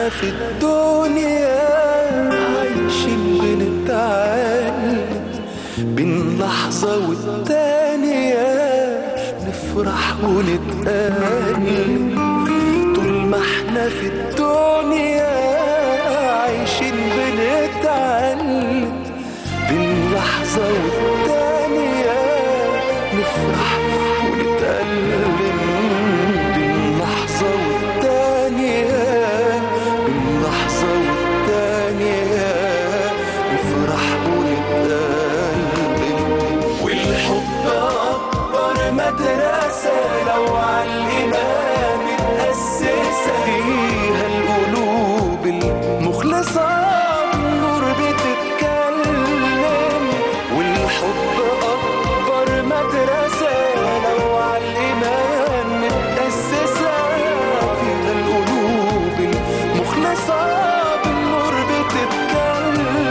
احنا في الدنيا عايشين بنتعلم بين لحظة والتانية نفرح ونتألم طول ما احنا في الدنيا عايشين بنتعلم بين لحظة والتانية نفرح ونتألم بين لحظة والتانية بين لحظة والتانية نفرح ونتألم والحب أكبر مدرسة لو عالإيمان متأسسة فيها القلوب المخلصة النور بتتكلم والحب أكبر مدرسة لو عالإيمان متأسسة فيها القلوب المخلصة بالنور بتتكلم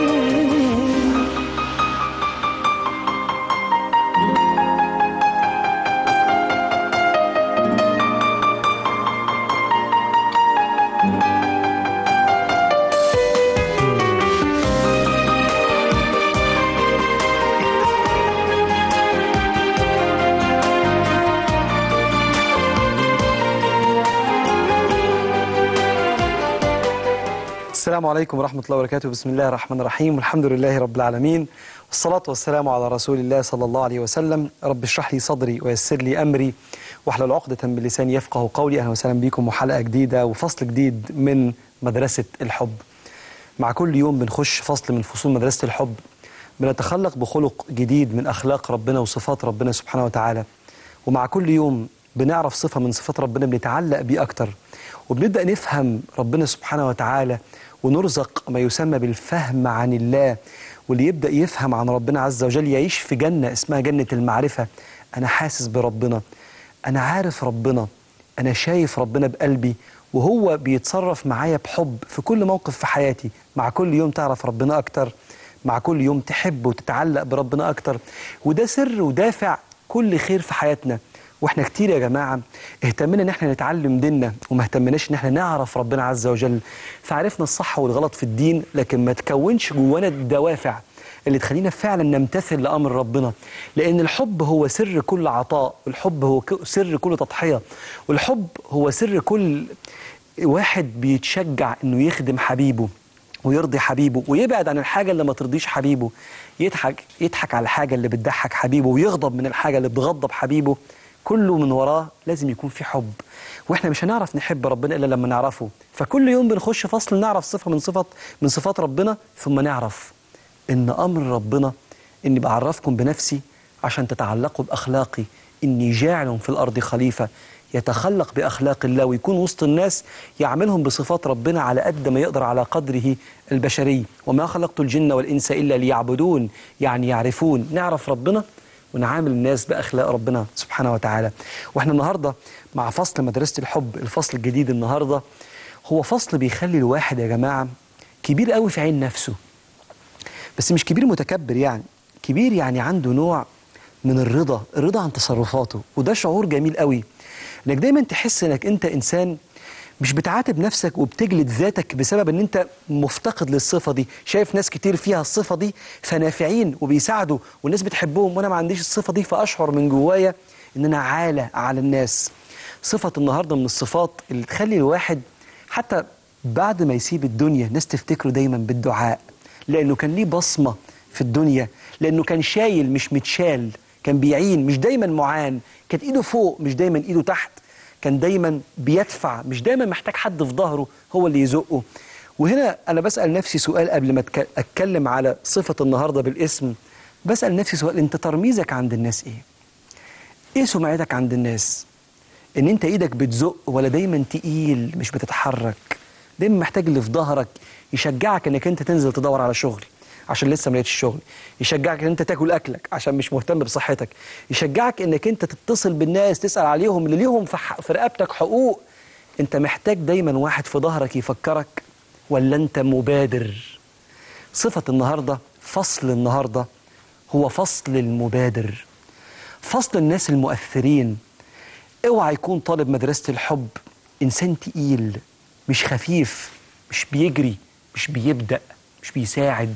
السلام عليكم ورحمة الله وبركاته بسم الله الرحمن الرحيم والحمد لله رب العالمين والصلاة والسلام على رسول الله صلى الله عليه وسلم رب اشرح لي صدري ويسر لي أمري واحلل عقدة من لساني يفقه قولي أهلا وسهلا بكم وحلقة جديدة وفصل جديد من مدرسة الحب مع كل يوم بنخش فصل من فصول مدرسة الحب بنتخلق بخلق جديد من أخلاق ربنا وصفات ربنا سبحانه وتعالى ومع كل يوم بنعرف صفة من صفات ربنا بنتعلق بيه أكتر وبنبدأ نفهم ربنا سبحانه وتعالى ونرزق ما يسمى بالفهم عن الله واللي يبدأ يفهم عن ربنا عز وجل يعيش في جنة اسمها جنة المعرفة أنا حاسس بربنا أنا عارف ربنا أنا شايف ربنا بقلبي وهو بيتصرف معايا بحب في كل موقف في حياتي مع كل يوم تعرف ربنا أكتر مع كل يوم تحب وتتعلق بربنا أكتر وده سر ودافع كل خير في حياتنا واحنا كتير يا جماعه اهتمنا ان احنا نتعلم ديننا وما اهتمناش ان احنا نعرف ربنا عز وجل فعرفنا الصح والغلط في الدين لكن ما تكونش جوانا الدوافع اللي تخلينا فعلا نمتثل لامر ربنا لان الحب هو سر كل عطاء والحب هو ك- سر كل تضحيه والحب هو سر كل واحد بيتشجع انه يخدم حبيبه ويرضي حبيبه ويبعد عن الحاجه اللي ما ترضيش حبيبه يضحك يضحك على الحاجه اللي بتضحك حبيبه ويغضب من الحاجه اللي بتغضب حبيبه كله من وراه لازم يكون في حب واحنا مش هنعرف نحب ربنا الا لما نعرفه فكل يوم بنخش فصل نعرف صفه من صفات من صفات ربنا ثم نعرف ان امر ربنا اني بعرفكم بنفسي عشان تتعلقوا باخلاقي اني جاعل في الارض خليفه يتخلق باخلاق الله ويكون وسط الناس يعملهم بصفات ربنا على قد ما يقدر على قدره البشري وما خلقت الجن والانس الا ليعبدون يعني يعرفون نعرف ربنا ونعامل الناس باخلاق ربنا سبحانه وتعالى واحنا النهارده مع فصل مدرسه الحب الفصل الجديد النهارده هو فصل بيخلي الواحد يا جماعه كبير قوي في عين نفسه بس مش كبير متكبر يعني كبير يعني عنده نوع من الرضا الرضا عن تصرفاته وده شعور جميل قوي انك دايما تحس انك انت انسان مش بتعاتب نفسك وبتجلد ذاتك بسبب ان انت مفتقد للصفه دي شايف ناس كتير فيها الصفه دي فنافعين وبيساعدوا والناس بتحبهم وانا ما عنديش الصفه دي فاشعر من جوايا ان انا عاله على الناس صفه النهارده من الصفات اللي تخلي الواحد حتى بعد ما يسيب الدنيا ناس تفتكره دايما بالدعاء لانه كان ليه بصمه في الدنيا لانه كان شايل مش متشال كان بيعين مش دايما معان كانت ايده فوق مش دايما ايده تحت كان دايما بيدفع مش دايما محتاج حد في ظهره هو اللي يزقه وهنا انا بسال نفسي سؤال قبل ما أتك- اتكلم على صفه النهارده بالاسم بسال نفسي سؤال انت ترميزك عند الناس ايه ايه سمعتك عند الناس ان انت ايدك بتزق ولا دايما تقيل مش بتتحرك دايما محتاج اللي في ظهرك يشجعك انك انت تنزل تدور على شغل عشان لسه ما لقيتش شغل يشجعك ان انت تاكل اكلك عشان مش مهتم بصحتك يشجعك انك انت تتصل بالناس تسال عليهم اللي ليهم في ح- في رقبتك حقوق انت محتاج دايما واحد في ظهرك يفكرك ولا انت مبادر صفه النهارده فصل النهارده هو فصل المبادر فصل الناس المؤثرين اوعى يكون طالب مدرسة الحب إنسان تقيل مش خفيف مش بيجري مش بيبدأ مش بيساعد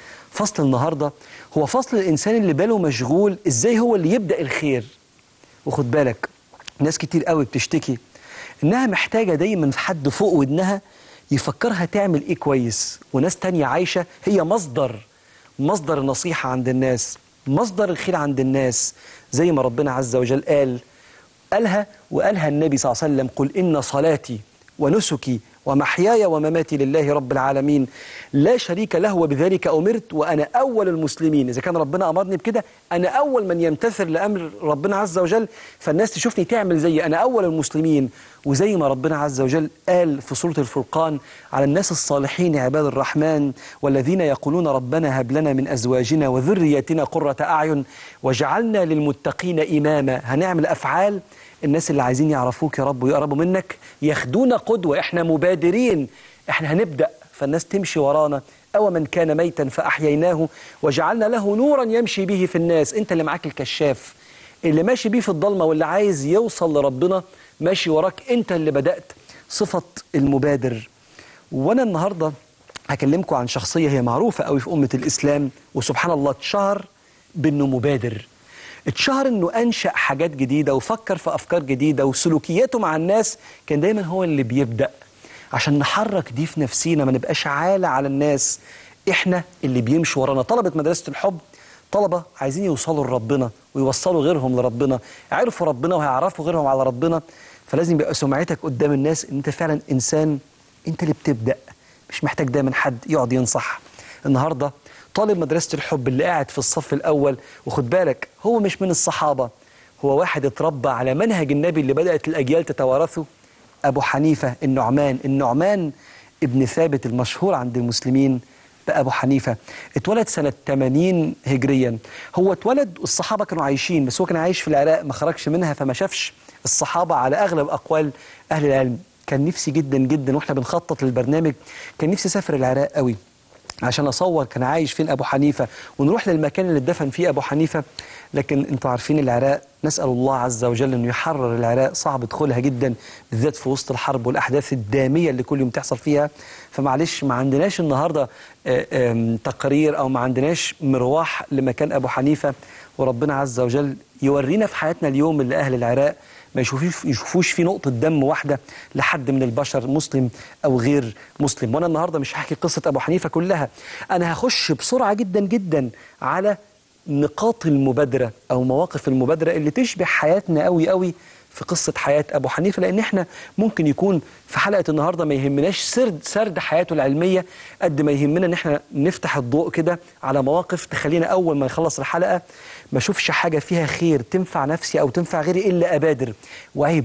فصل النهاردة هو فصل الإنسان اللي باله مشغول إزاي هو اللي يبدأ الخير وخد بالك ناس كتير قوي بتشتكي إنها محتاجة دايما في حد فوق ودنها يفكرها تعمل إيه كويس وناس تانية عايشة هي مصدر مصدر النصيحة عند الناس مصدر الخير عند الناس زي ما ربنا عز وجل قال قالها وقالها النبي صلى الله عليه وسلم قل إن صلاتي ونسكي ومحياي ومماتي لله رب العالمين لا شريك له وبذلك أمرت وأنا أول المسلمين إذا كان ربنا أمرني بكده أنا أول من يمتثل لأمر ربنا عز وجل فالناس تشوفني تعمل زي أنا أول المسلمين وزي ما ربنا عز وجل قال في سورة الفرقان على الناس الصالحين عباد الرحمن والذين يقولون ربنا هب لنا من أزواجنا وذرياتنا قرة أعين وجعلنا للمتقين إماما هنعمل أفعال الناس اللي عايزين يعرفوك يا رب ويقربوا منك ياخدونا قدوة احنا مبادرين احنا هنبدأ فالناس تمشي ورانا أو من كان ميتا فأحييناه وجعلنا له نورا يمشي به في الناس انت اللي معاك الكشاف اللي ماشي بيه في الضلمة واللي عايز يوصل لربنا ماشي وراك انت اللي بدأت صفة المبادر وانا النهاردة هكلمكم عن شخصية هي معروفة قوي في أمة الإسلام وسبحان الله اتشهر بأنه مبادر اتشهر انه انشا حاجات جديده وفكر في افكار جديده وسلوكياته مع الناس كان دايما هو اللي بيبدا عشان نحرك دي في نفسينا ما نبقاش عالة على الناس احنا اللي بيمشوا ورانا طلبه مدرسه الحب طلبه عايزين يوصلوا لربنا ويوصلوا غيرهم لربنا عرفوا ربنا وهيعرفوا غيرهم على ربنا فلازم يبقى سمعتك قدام الناس ان انت فعلا انسان انت اللي بتبدا مش محتاج دايما حد يقعد ينصح النهارده طالب مدرسة الحب اللي قاعد في الصف الأول وخد بالك هو مش من الصحابة هو واحد اتربى على منهج النبي اللي بدأت الأجيال تتوارثه أبو حنيفة النعمان النعمان ابن ثابت المشهور عند المسلمين بأبو حنيفة اتولد سنة 80 هجريا هو اتولد الصحابة كانوا عايشين بس هو كان عايش في العراق ما خرجش منها فما شافش الصحابة على أغلب أقوال أهل العلم كان نفسي جدا جدا واحنا بنخطط للبرنامج كان نفسي اسافر العراق قوي عشان اصور كان عايش فين ابو حنيفه ونروح للمكان اللي اتدفن فيه ابو حنيفه لكن انتوا عارفين العراق نسال الله عز وجل انه يحرر العراق صعب دخولها جدا بالذات في وسط الحرب والاحداث الداميه اللي كل يوم تحصل فيها فمعلش ما عندناش النهارده آه، آم، تقرير او ما عندناش مروح لمكان ابو حنيفه وربنا عز وجل يورينا في حياتنا اليوم اللي اهل العراق ما يشوفوش يشوفوش في نقطة دم واحدة لحد من البشر مسلم أو غير مسلم وأنا النهاردة مش هحكي قصة أبو حنيفة كلها أنا هخش بسرعة جدا جدا على نقاط المبادرة أو مواقف المبادرة اللي تشبه حياتنا قوي قوي في قصة حياة أبو حنيفة لأن إحنا ممكن يكون في حلقة النهاردة ما يهمناش سرد سرد حياته العلمية قد ما يهمنا إن إحنا نفتح الضوء كده على مواقف تخلينا أول ما نخلص الحلقة ما أشوفش حاجة فيها خير تنفع نفسي أو تنفع غيري إلا أبادر وعيب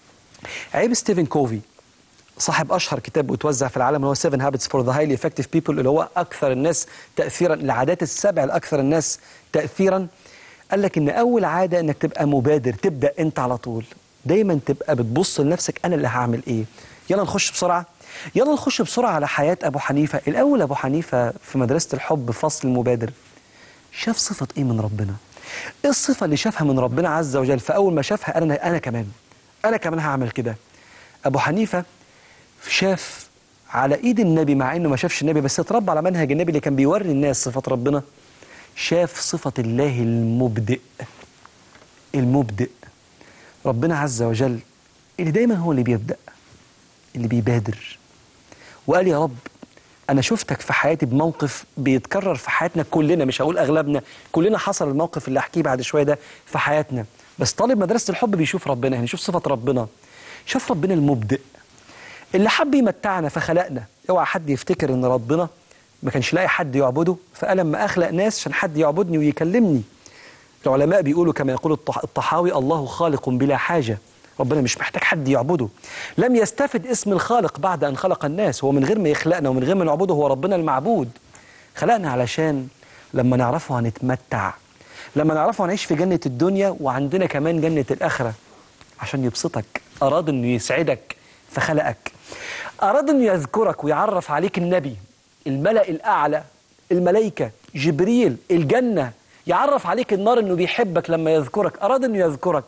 عيب ستيفن كوفي صاحب اشهر كتاب وتوزع في العالم اللي هو 7 هابتس فور ذا هايلي افكتيف بيبل اللي هو اكثر الناس تاثيرا العادات السبع الاكثر الناس تاثيرا قال لك ان اول عاده انك تبقى مبادر تبدا انت على طول دايما تبقى بتبص لنفسك انا اللي هعمل ايه يلا نخش بسرعه يلا نخش بسرعه على حياه ابو حنيفه الاول ابو حنيفه في مدرسه الحب فصل المبادر شاف صفه ايه من ربنا ايه الصفه اللي شافها من ربنا عز وجل فاول ما شافها انا انا كمان انا كمان هعمل كده ابو حنيفه شاف على ايد النبي مع انه ما شافش النبي بس اتربى على منهج النبي اللي كان بيوري الناس صفات ربنا شاف صفة الله المبدئ المبدئ ربنا عز وجل اللي دايما هو اللي بيبدأ اللي بيبادر وقال يا رب أنا شفتك في حياتي بموقف بيتكرر في حياتنا كلنا مش هقول أغلبنا كلنا حصل الموقف اللي أحكيه بعد شوية ده في حياتنا بس طالب مدرسة الحب بيشوف ربنا يعني يشوف صفة ربنا شاف ربنا المبدئ اللي حب يمتعنا فخلقنا اوعى حد يفتكر ان ربنا ما كانش لاقي حد يعبده فقال لما اخلق ناس عشان حد يعبدني ويكلمني العلماء بيقولوا كما يقول الطح- الطحاوي الله خالق بلا حاجه ربنا مش محتاج حد يعبده لم يستفد اسم الخالق بعد ان خلق الناس هو من غير ما يخلقنا ومن غير ما نعبده هو ربنا المعبود خلقنا علشان لما نعرفه هنتمتع لما نعرفه هنعيش في جنة الدنيا وعندنا كمان جنة الآخرة عشان يبسطك أراد أنه يسعدك فخلقك أراد أنه يذكرك ويعرف عليك النبي الملأ الأعلى الملائكة جبريل الجنة يعرف عليك النار أنه بيحبك لما يذكرك أراد أنه يذكرك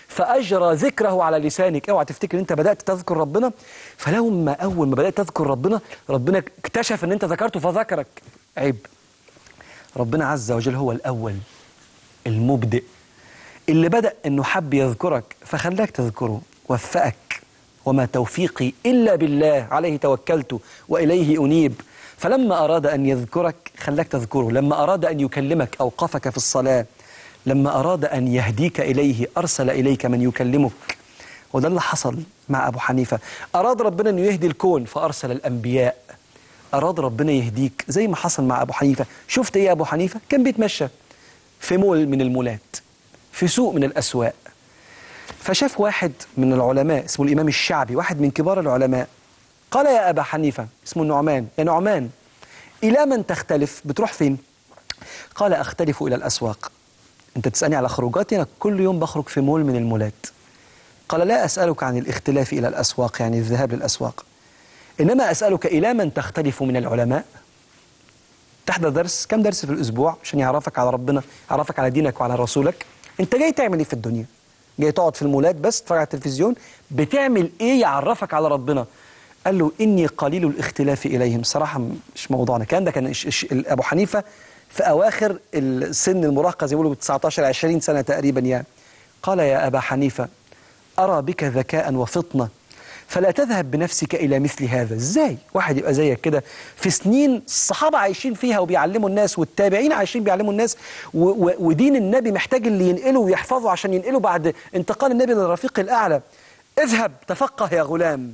فأجرى ذكره على لسانك اوعى تفتكر ان انت بدأت تذكر ربنا فلما أول ما بدأت تذكر ربنا ربنا اكتشف ان انت ذكرته فذكرك عيب ربنا عز وجل هو الأول المبدئ اللي بدأ انه حب يذكرك فخلاك تذكره وفقك وما توفيقي إلا بالله عليه توكلت وإليه أنيب فلما أراد أن يذكرك خلاك تذكره لما أراد أن يكلمك أوقفك في الصلاة لما أراد أن يهديك إليه أرسل إليك من يكلمك وده اللي حصل مع أبو حنيفة أراد ربنا أن يهدي الكون فأرسل الأنبياء أراد ربنا يهديك زي ما حصل مع أبو حنيفة شفت إيه يا أبو حنيفة كان بيتمشى في مول من المولات في سوق من الأسواق فشاف واحد من العلماء اسمه الإمام الشعبي واحد من كبار العلماء قال يا أبا حنيفة اسمه النعمان يا نعمان إلى من تختلف بتروح فين قال أختلف إلى الأسواق أنت تسألني على خروجاتي أنا كل يوم بخرج في مول من المولات قال لا أسألك عن الاختلاف إلى الأسواق يعني الذهاب للأسواق إنما أسألك إلى من تختلف من العلماء تحضر درس كم درس في الأسبوع عشان يعرفك على ربنا يعرفك على دينك وعلى رسولك أنت جاي تعمل إيه في الدنيا جاي تقعد في المولات بس تتفرج على التلفزيون بتعمل إيه يعرفك على ربنا قال له إني قليل الاختلاف إليهم صراحة مش موضوعنا كان ده كان إش- إش- أبو حنيفة في أواخر السن المراهقة زي ما بيقولوا 19 20 سنة تقريبا يعني قال يا أبا حنيفة أرى بك ذكاء وفطنة فلا تذهب بنفسك إلى مثل هذا إزاي واحد يبقى زيك كده في سنين الصحابة عايشين فيها وبيعلموا الناس والتابعين عايشين بيعلموا الناس و و ودين النبي محتاج اللي ينقله ويحفظه عشان ينقله بعد انتقال النبي للرفيق الأعلى اذهب تفقه يا غلام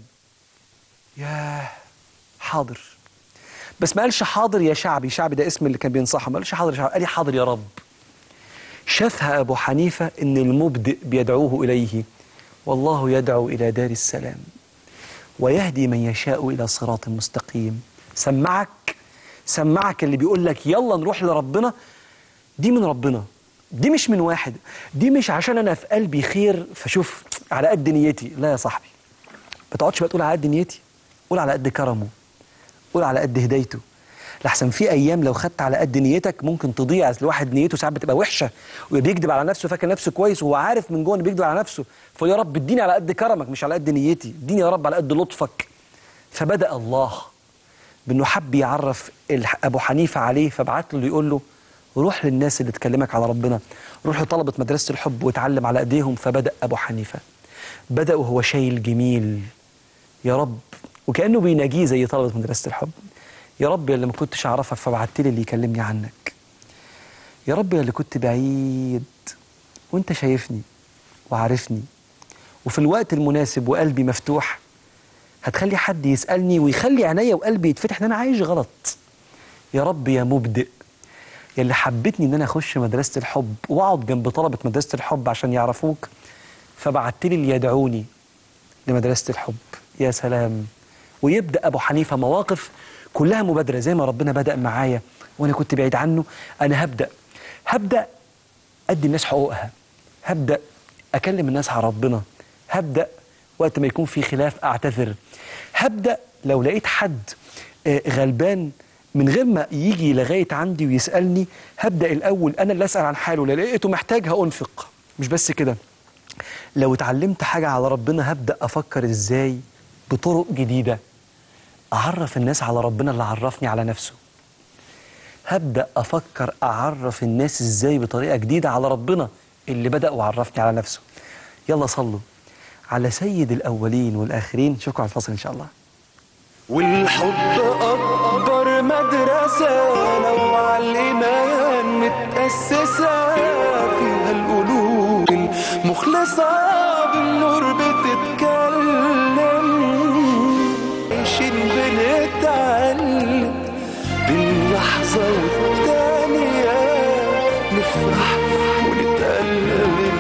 ياه حاضر بس ما قالش حاضر يا شعبي شعبي ده اسم اللي كان بينصحه ما قالش حاضر يا شعبي قال لي حاضر يا رب شافها أبو حنيفة إن المبدئ بيدعوه إليه والله يدعو إلى دار السلام ويهدي من يشاء إلى صراط مستقيم سمعك سمعك اللي بيقول لك يلا نروح لربنا دي من ربنا دي مش من واحد دي مش عشان أنا في قلبي خير فشوف على قد نيتي لا يا صاحبي ما تقعدش بقى تقول على قد نيتي قول على قد كرمه قول على قد هدايته لحسن في ايام لو خدت على قد نيتك ممكن تضيع اصل الواحد نيته ساعات بتبقى وحشه وبيكذب على نفسه فاكر نفسه كويس وهو عارف من جوه انه بيكذب على نفسه فيقول يا رب اديني على قد كرمك مش على قد نيتي اديني يا رب على قد لطفك فبدا الله بانه حب يعرف الح- ابو حنيفه عليه فبعت له يقول له روح للناس اللي تكلمك على ربنا روح لطلبه مدرسه الحب واتعلم على ايديهم فبدا ابو حنيفه بدا وهو شايل جميل يا رب وكانه بيناجيه زي طلبه مدرسه الحب يا رب يا اللي ما كنتش اعرفك فبعت لي اللي يكلمني عنك يا رب يا اللي كنت بعيد وانت شايفني وعارفني وفي الوقت المناسب وقلبي مفتوح هتخلي حد يسالني ويخلي عينيا وقلبي يتفتح ان انا عايش غلط يا رب يا مبدئ يا اللي حبتني ان انا اخش مدرسه الحب واقعد جنب طلبه مدرسه الحب عشان يعرفوك فبعت لي اللي يدعوني لمدرسة الحب يا سلام ويبدأ أبو حنيفة مواقف كلها مبادرة زي ما ربنا بدأ معايا وأنا كنت بعيد عنه أنا هبدأ هبدأ أدي الناس حقوقها هبدأ أكلم الناس على ربنا هبدأ وقت ما يكون في خلاف أعتذر هبدأ لو لقيت حد آه، غلبان من غير ما يجي لغاية عندي ويسألني هبدأ الأول أنا اللي أسأل عن حاله لو لقيته محتاج هأنفق مش بس كده لو اتعلمت حاجة على ربنا هبدأ أفكر إزاي بطرق جديدة أعرف الناس على ربنا اللي عرفني على نفسه هبدأ أفكر أعرف الناس إزاي بطريقة جديدة على ربنا اللي بدأ وعرفني على نفسه يلا صلوا على سيد الأولين والآخرين نشوفكم على الفصل إن شاء الله والحب أكبر مدرسة لو على الإيمان متأسسة فيها القلوب المخلصة بالنور بتتكلم عايشين بنتعلم باللحظة والتانية نفرح ونتألم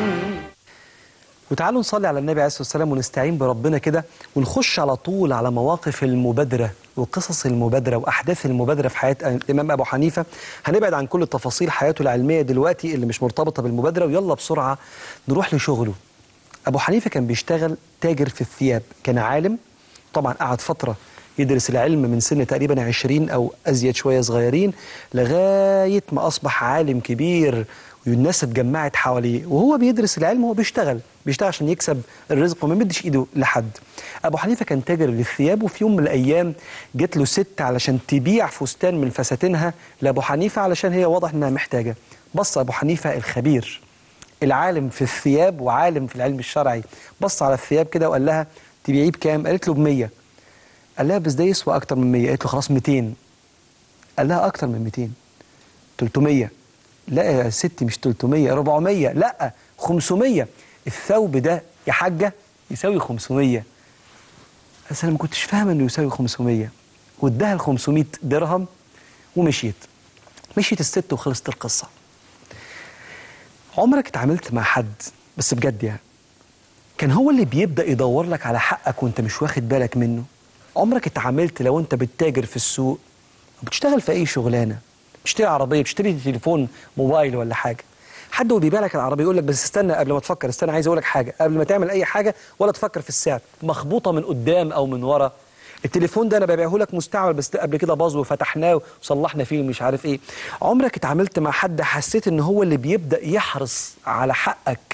وتعالوا نصلي على النبي عليه الصلاة والسلام ونستعين بربنا كده ونخش على طول على مواقف المبادرة وقصص المبادرة وأحداث المبادرة في حياة الإمام أبو حنيفة هنبعد عن كل تفاصيل حياته العلمية دلوقتي اللي مش مرتبطة بالمبادرة ويلا بسرعة نروح لشغله أبو حنيفة كان بيشتغل تاجر في الثياب كان عالم طبعا قعد فترة يدرس العلم من سن تقريبا 20 أو أزيد شوية صغيرين لغاية ما أصبح عالم كبير والناس اتجمعت حواليه وهو بيدرس العلم وهو بيشتغل بيشتغل عشان يكسب الرزق وما يمدش ايده لحد ابو حنيفه كان تاجر للثياب وفي يوم من الايام جت له ست علشان تبيع فستان من فساتينها لابو حنيفه علشان هي واضح انها محتاجه بص ابو حنيفه الخبير العالم في الثياب وعالم في العلم الشرعي بص على الثياب كده وقال لها تبيعيه بكام قالت له ب 100 قال لها بس ده يسوى اكتر من 100 قالت له خلاص 200 قال لها اكتر من 200 300 لا يا ستي مش 300 400 لا 500 الثوب ده يا حاجه يساوي 500 بس انا ما كنتش فاهمه انه يساوي 500 واداها ال 500 درهم ومشيت مشيت الست وخلصت القصه عمرك اتعاملت مع حد بس بجد يعني كان هو اللي بيبدا يدور لك على حقك وانت مش واخد بالك منه عمرك اتعاملت لو انت بتتاجر في السوق بتشتغل في اي شغلانه بتشتري عربيه بتشتري تليفون موبايل ولا حاجه حد هو بيبيع لك العربيه يقول لك بس استنى قبل ما تفكر استنى عايز اقول لك حاجه قبل ما تعمل اي حاجه ولا تفكر في السعر مخبوطه من قدام او من ورا التليفون ده انا ببيعه لك مستعمل بس قبل كده باظ وفتحناه وصلحنا فيه ومش عارف ايه عمرك اتعاملت مع حد حسيت ان هو اللي بيبدا يحرص على حقك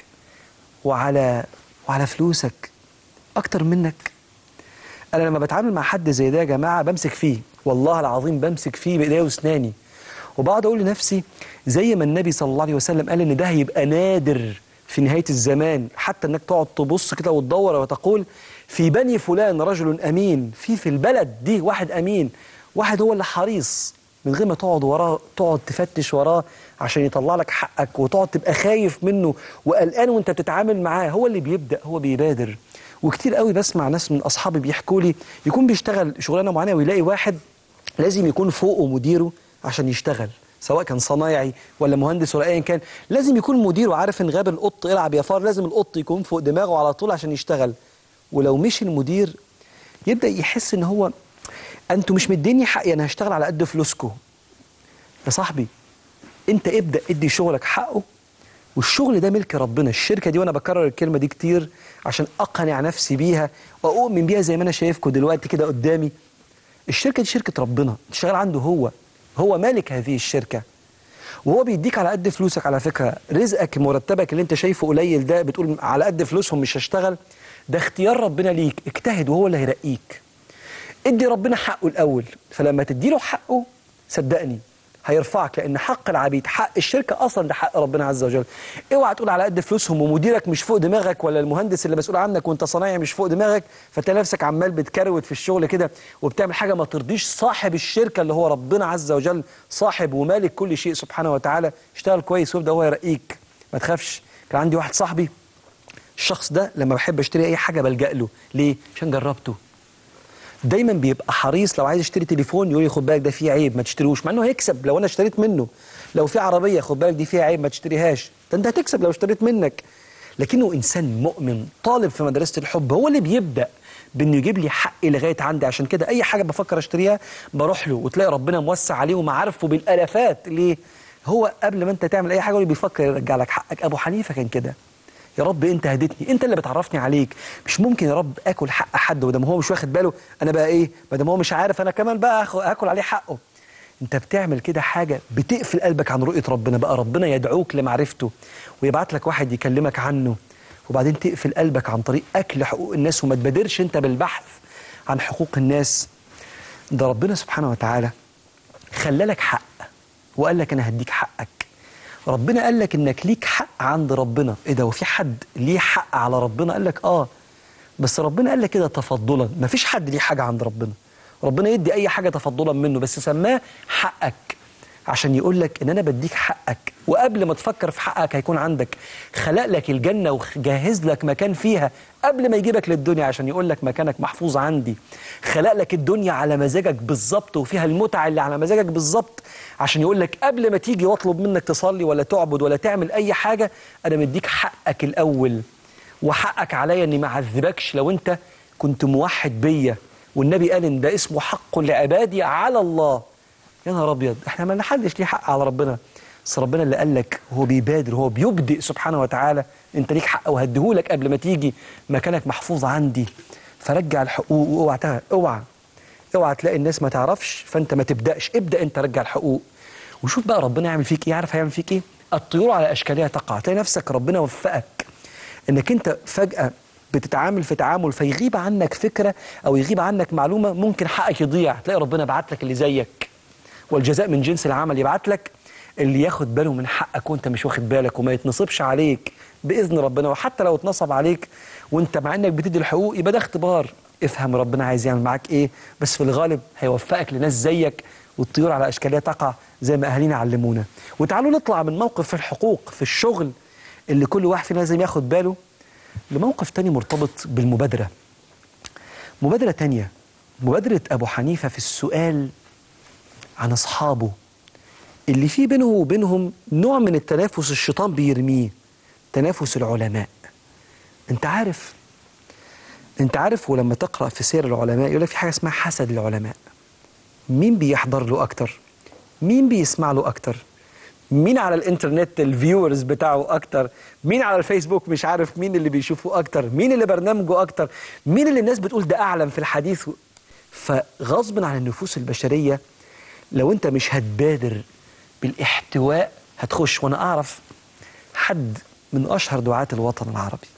وعلى وعلى فلوسك اكتر منك انا لما بتعامل مع حد زي ده يا جماعه بمسك فيه والله العظيم بمسك فيه بايديا واسناني وبقعد اقول لنفسي زي ما النبي صلى الله عليه وسلم قال ان ده هيبقى نادر في نهايه الزمان حتى انك تقعد تبص كده وتدور وتقول في بني فلان رجل امين في في البلد دي واحد امين واحد هو اللي حريص من غير ما تقعد وراه تقعد تفتش وراه عشان يطلع لك حقك وتقعد تبقى خايف منه وقلقان وانت بتتعامل معاه هو اللي بيبدا هو بيبادر وكتير قوي بسمع ناس من اصحابي بيحكوا لي يكون بيشتغل شغلانه معينه ويلاقي واحد لازم يكون فوقه مديره عشان يشتغل سواء كان صنايعي ولا مهندس ولا ايا كان لازم يكون مديره عارف ان غاب القط يلعب يا فار لازم القط يكون فوق دماغه على طول عشان يشتغل ولو مشي المدير يبدا يحس ان هو انتوا مش مديني حقي انا هشتغل على قد فلوسكم يا صاحبي انت ابدا ادي شغلك حقه والشغل ده ملك ربنا الشركه دي وانا بكرر الكلمه دي كتير عشان اقنع نفسي بيها واؤمن بيها زي ما انا شايفكم دلوقتي كده قدامي الشركه دي شركه ربنا تشتغل عنده هو هو مالك هذه الشركه وهو بيديك على قد فلوسك على فكره رزقك مرتبك اللي انت شايفه قليل ده بتقول على قد فلوسهم مش هشتغل ده اختيار ربنا ليك اجتهد وهو اللي هيرقيك ادي ربنا حقه الاول فلما تديله حقه صدقني هيرفعك لان حق العبيد حق الشركه اصلا ده حق ربنا عز وجل اوعى تقول على قد فلوسهم ومديرك مش فوق دماغك ولا المهندس اللي مسؤول عنك وانت صنايعي مش فوق دماغك فتلاقي نفسك عمال بتكروت في الشغل كده وبتعمل حاجه ما ترضيش صاحب الشركه اللي هو ربنا عز وجل صاحب ومالك كل شيء سبحانه وتعالى اشتغل كويس وابدا هو يرقيك ما تخافش كان عندي واحد صاحبي الشخص ده لما بحب اشتري اي حاجه بلجأ له ليه عشان جربته دايما بيبقى حريص لو عايز يشتري تليفون يقول لي خد بالك ده فيه عيب ما تشتريهوش مع انه هيكسب لو انا اشتريت منه لو في عربيه خد بالك دي فيها عيب ما تشتريهاش ده انت هتكسب لو اشتريت منك لكنه انسان مؤمن طالب في مدرسه الحب هو اللي بيبدا بانه يجيب لي حقي لغايه عندي عشان كده اي حاجه بفكر اشتريها بروح له وتلاقي ربنا موسع عليه ومعارفه بالالافات ليه هو قبل ما انت تعمل اي حاجه هو اللي بيفكر يرجع لك حقك ابو حنيفه كان كده يا رب انت هديتني انت اللي بتعرفني عليك مش ممكن يا رب اكل حق حد وده هو مش واخد باله انا بقى ايه ما دام هو مش عارف انا كمان بقى آخ- اكل عليه حقه انت بتعمل كده حاجه بتقفل قلبك عن رؤيه ربنا بقى ربنا يدعوك لمعرفته ويبعت لك واحد يكلمك عنه وبعدين تقفل قلبك عن طريق اكل حقوق الناس وما تبادرش انت بالبحث عن حقوق الناس ده ربنا سبحانه وتعالى خلالك حق وقال لك انا هديك حقك ربنا قال لك انك ليك حق عند ربنا ايه ده وفي حد ليه حق على ربنا قال لك اه بس ربنا قال لك كده تفضلا مفيش حد ليه حاجه عند ربنا ربنا يدي اي حاجه تفضلا منه بس سماه حقك عشان يقول لك ان انا بديك حقك وقبل ما تفكر في حقك هيكون عندك خلق لك الجنه وجهز لك مكان فيها قبل ما يجيبك للدنيا عشان يقول لك مكانك محفوظ عندي خلق لك الدنيا على مزاجك بالظبط وفيها المتعه اللي على مزاجك بالظبط عشان يقول لك قبل ما تيجي واطلب منك تصلي ولا تعبد ولا تعمل اي حاجه انا مديك حقك الاول وحقك عليا اني ما اعذبكش لو انت كنت موحد بيا والنبي قال ان ده اسمه حق لعبادي على الله يا نهار ابيض احنا ما حدش ليه حق على ربنا بس ربنا اللي قال لك هو بيبادر هو بيبدئ سبحانه وتعالى انت ليك حق وهديهولك قبل ما تيجي مكانك محفوظ عندي فرجع الحقوق واوعى تع- اوعى اوعى تلاقي الناس ما تعرفش فانت ما تبداش ابدا انت رجع الحقوق وشوف بقى ربنا يعمل فيك ايه عارف هيعمل فيك ايه الطيور على اشكالها تقع تلاقي نفسك ربنا وفقك انك انت فجاه بتتعامل في تعامل فيغيب عنك فكره او يغيب عنك معلومه ممكن حقك يضيع تلاقي ربنا بعت لك اللي زيك والجزاء من جنس العمل يبعت لك اللي ياخد باله من حقك وانت مش واخد بالك وما يتنصبش عليك باذن ربنا وحتى لو اتنصب عليك وانت مع انك بتدي الحقوق يبقى ده اختبار افهم ربنا عايز يعمل معاك ايه بس في الغالب هيوفقك لناس زيك والطيور على اشكالها تقع زي ما اهالينا علمونا وتعالوا نطلع من موقف في الحقوق في الشغل اللي كل واحد فينا لازم ياخد باله لموقف تاني مرتبط بالمبادره مبادره تانيه مبادره ابو حنيفه في السؤال عن اصحابه اللي فيه بينه وبينهم نوع من التنافس الشيطان بيرميه تنافس العلماء انت عارف انت عارف ولما تقرا في سير العلماء يقول لك في حاجه اسمها حسد العلماء مين بيحضر له اكتر مين بيسمع له اكتر مين على الانترنت الفيورز بتاعه اكتر مين على الفيسبوك مش عارف مين اللي بيشوفه اكتر مين اللي برنامجه اكتر مين اللي الناس بتقول ده اعلم في الحديث فغصب عن النفوس البشريه لو انت مش هتبادر بالاحتواء هتخش وانا اعرف حد من اشهر دعاة الوطن العربي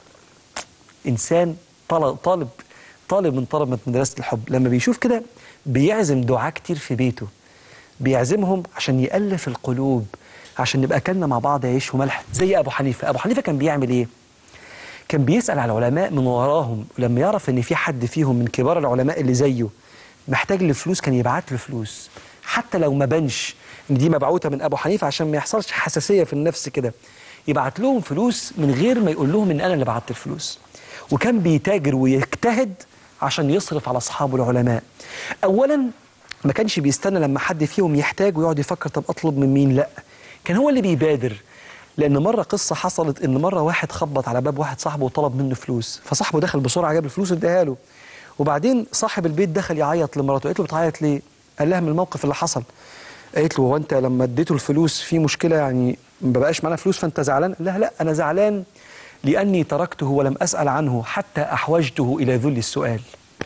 انسان طالب طالب طالب من طلبة مدرسة الحب لما بيشوف كده بيعزم دعاة كتير في بيته بيعزمهم عشان يألف القلوب عشان نبقى اكلنا مع بعض عيش وملح زي ابو حنيفه ابو حنيفه كان بيعمل ايه كان بيسأل على العلماء من وراهم ولما يعرف ان في حد فيهم من كبار العلماء اللي زيه محتاج لفلوس كان يبعت له فلوس حتى لو ما بانش ان دي مبعوثه من ابو حنيفه عشان ما يحصلش حساسيه في النفس كده يبعت لهم فلوس من غير ما يقول لهم ان انا اللي بعت الفلوس وكان بيتاجر ويجتهد عشان يصرف على اصحابه العلماء اولا ما كانش بيستنى لما حد فيهم يحتاج ويقعد يفكر طب اطلب من مين لا كان هو اللي بيبادر لان مره قصه حصلت ان مره واحد خبط على باب واحد صاحبه وطلب منه فلوس فصاحبه دخل بسرعه جاب الفلوس واداها له وبعدين صاحب البيت دخل يعيط لمراته قالت له بتعيط ليه قال لها من الموقف اللي حصل قالت له هو انت لما اديته الفلوس في مشكله يعني ما بقاش معانا فلوس فانت زعلان قال لها لا انا زعلان لاني تركته ولم اسال عنه حتى احوجته الى ذل السؤال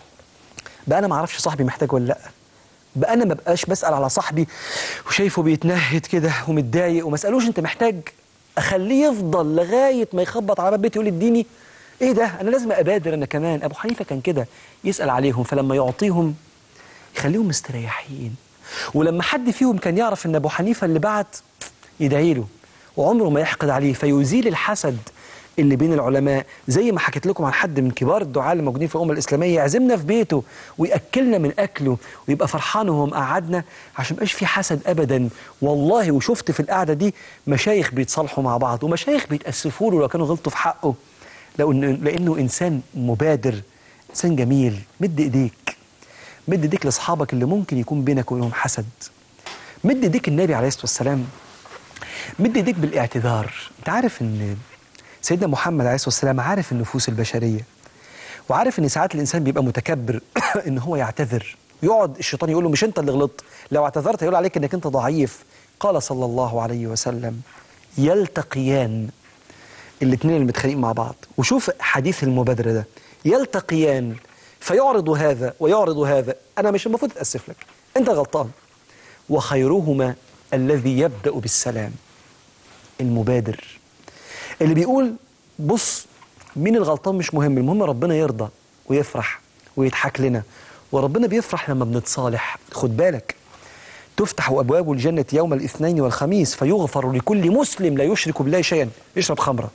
بقى انا ما اعرفش صاحبي محتاج ولا لا بقى انا ما بقاش بسال على صاحبي وشايفه بيتنهد كده ومتضايق وما اسالوش انت محتاج اخليه يفضل لغايه ما يخبط على باب بيتي يقول اديني ايه ده انا لازم ابادر انا كمان ابو حنيفه كان كده يسال عليهم فلما يعطيهم يخليهم مستريحين ولما حد فيهم كان يعرف ان ابو حنيفه اللي بعت يدعي له وعمره ما يحقد عليه فيزيل الحسد اللي بين العلماء زي ما حكيت لكم عن حد من كبار الدعاة اللي موجودين في الأمة الإسلامية يعزمنا في بيته ويأكلنا من أكله ويبقى فرحان وهو مقعدنا عشان مبقاش في حسد أبدا والله وشفت في القعدة دي مشايخ بيتصالحوا مع بعض ومشايخ بيتأسفوا له لو كانوا غلطوا في حقه لأنه, لأنه إنسان مبادر إنسان جميل مد إيديك مد إيديك لأصحابك اللي ممكن يكون بينك وبينهم حسد مد إيديك النبي عليه الصلاة والسلام مد إيديك بالاعتذار أنت عارف إن سيدنا محمد عليه الصلاة والسلام عارف النفوس البشرية وعارف ان ساعات الانسان بيبقى متكبر ان هو يعتذر يقعد الشيطان يقول له مش انت اللي غلطت لو اعتذرت يقول عليك انك انت ضعيف قال صلى الله عليه وسلم يلتقيان الاثنين اللي متخانقين مع بعض وشوف حديث المبادرة ده يلتقيان فيعرض هذا ويعرض هذا انا مش المفروض اتاسف لك انت غلطان وخيرهما الذي يبدا بالسلام المبادر اللي بيقول بص مين الغلطان مش مهم المهم ربنا يرضى ويفرح ويضحك لنا وربنا بيفرح لما بنتصالح خد بالك تفتح أبواب الجنة يوم الاثنين والخميس فيغفر لكل مسلم لا يشرك بالله شيئا يشرب خمرة